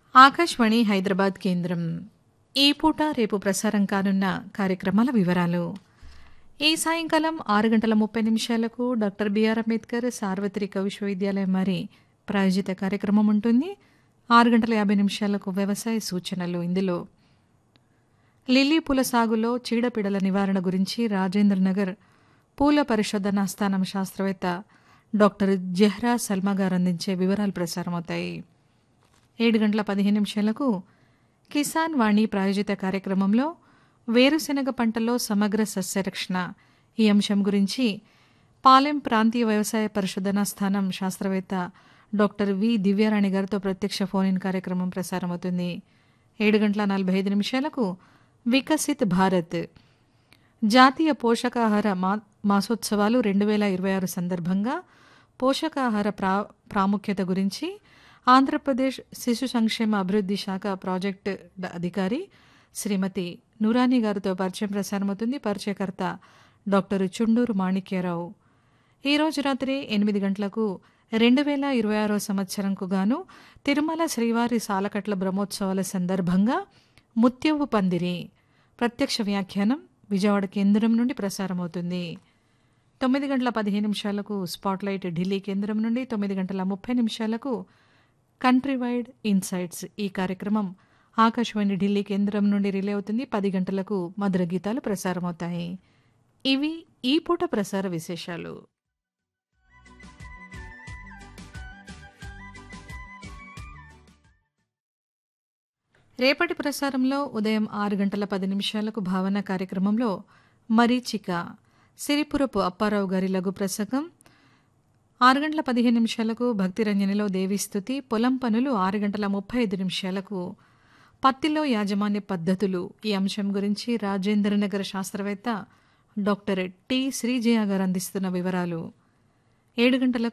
ఆకాశవాణి హైదరాబాద్ కేంద్రం ఈ పూట రేపు ప్రసారం కానున్న కార్యక్రమాల వివరాలు ఈ సాయంకాలం ఆరు గంటల ముప్పై నిమిషాలకు డాక్టర్ బిఆర్ అంబేద్కర్ సార్వత్రిక విశ్వవిద్యాలయం వారి ప్రాయోజిత కార్యక్రమం ఉంటుంది ఆరు గంటల యాభై నిమిషాలకు వ్యవసాయ సూచనలు ఇందులో లిల్లీ పూల సాగులో చీడపీడల నివారణ గురించి రాజేంద్ర నగర్ పూల పరిశోధనా స్థానం శాస్త్రవేత్త డాక్టర్ జెహ్రా సల్మా గారు అందించే వివరాలు ప్రసారమవుతాయి ఏడు గంటల పదిహేను నిమిషాలకు కిసాన్ వాణి ప్రాయోజిత కార్యక్రమంలో వేరుశెనగ పంటలో సమగ్ర సస్యరక్షణ ఈ అంశం గురించి పాలెం ప్రాంతీయ వ్యవసాయ పరిశోధనా స్థానం శాస్త్రవేత్త డాక్టర్ వి దివ్యారాణి గారితో ప్రత్యక్ష ఫోన్ ఇన్ కార్యక్రమం ప్రసారమవుతుంది ఏడు గంటల నలభై ఐదు నిమిషాలకు వికసిత్ భారత్ జాతీయ పోషకాహార మా మాసోత్సవాలు రెండు వేల ఇరవై ఆరు సందర్భంగా పోషకాహార ప్రా ప్రాముఖ్యత గురించి ఆంధ్రప్రదేశ్ శిశు సంక్షేమ అభివృద్ధి శాఖ ప్రాజెక్టు డ- అధికారి శ్రీమతి నూరాని గారితో పరిచయం ప్రసారమవుతుంది పరిచయకర్త డాక్టర్ చుండూరు మాణిక్యరావు ఈ రోజు రాత్రి ఎనిమిది గంటలకు రెండు వేల ఇరవై ఆరో సంవత్సరంకు గాను తిరుమల శ్రీవారి సాలకట్ల బ్రహ్మోత్సవాల సందర్భంగా ముత్యవు పందిరి ప్రత్యక్ష వ్యాఖ్యానం విజయవాడ కేంద్రం నుండి ప్రసారమవుతుంది తొమ్మిది గంటల పదిహేను నిమిషాలకు స్పాట్లైట్ ఢిల్లీ కేంద్రం నుండి తొమ్మిది గంటల ముప్పై నిమిషాలకు కంట్రీ వైడ్ ఇన్సైట్స్ ఈ కార్యక్రమం ఆకాశవాణి ఢిల్లీ కేంద్రం నుండి రిలే అవుతుంది పది గంటలకు మధుర గీతాలు ప్రసారమవుతాయి ఇవి ఈ పూట ప్రసార విశేషాలు రేపటి ప్రసారంలో ఉదయం ఆరు గంటల పది నిమిషాలకు భావన కార్యక్రమంలో మరీచిక సిరిపురపు అప్పారావు గారి లఘు ప్రసంగం ఆరు గంటల పదిహేను నిమిషాలకు భక్తిరంజనిలో దేవిస్తుతి పొలం పనులు ఆరు గంటల ముప్పై ఐదు నిమిషాలకు పత్తిలో యాజమాన్య పద్ధతులు ఈ అంశం గురించి రాజేంద్రనగర్ శాస్త్రవేత్త డాక్టర్ టి శ్రీజయ గారు అందిస్తున్న వివరాలు ఏడు గంటలకు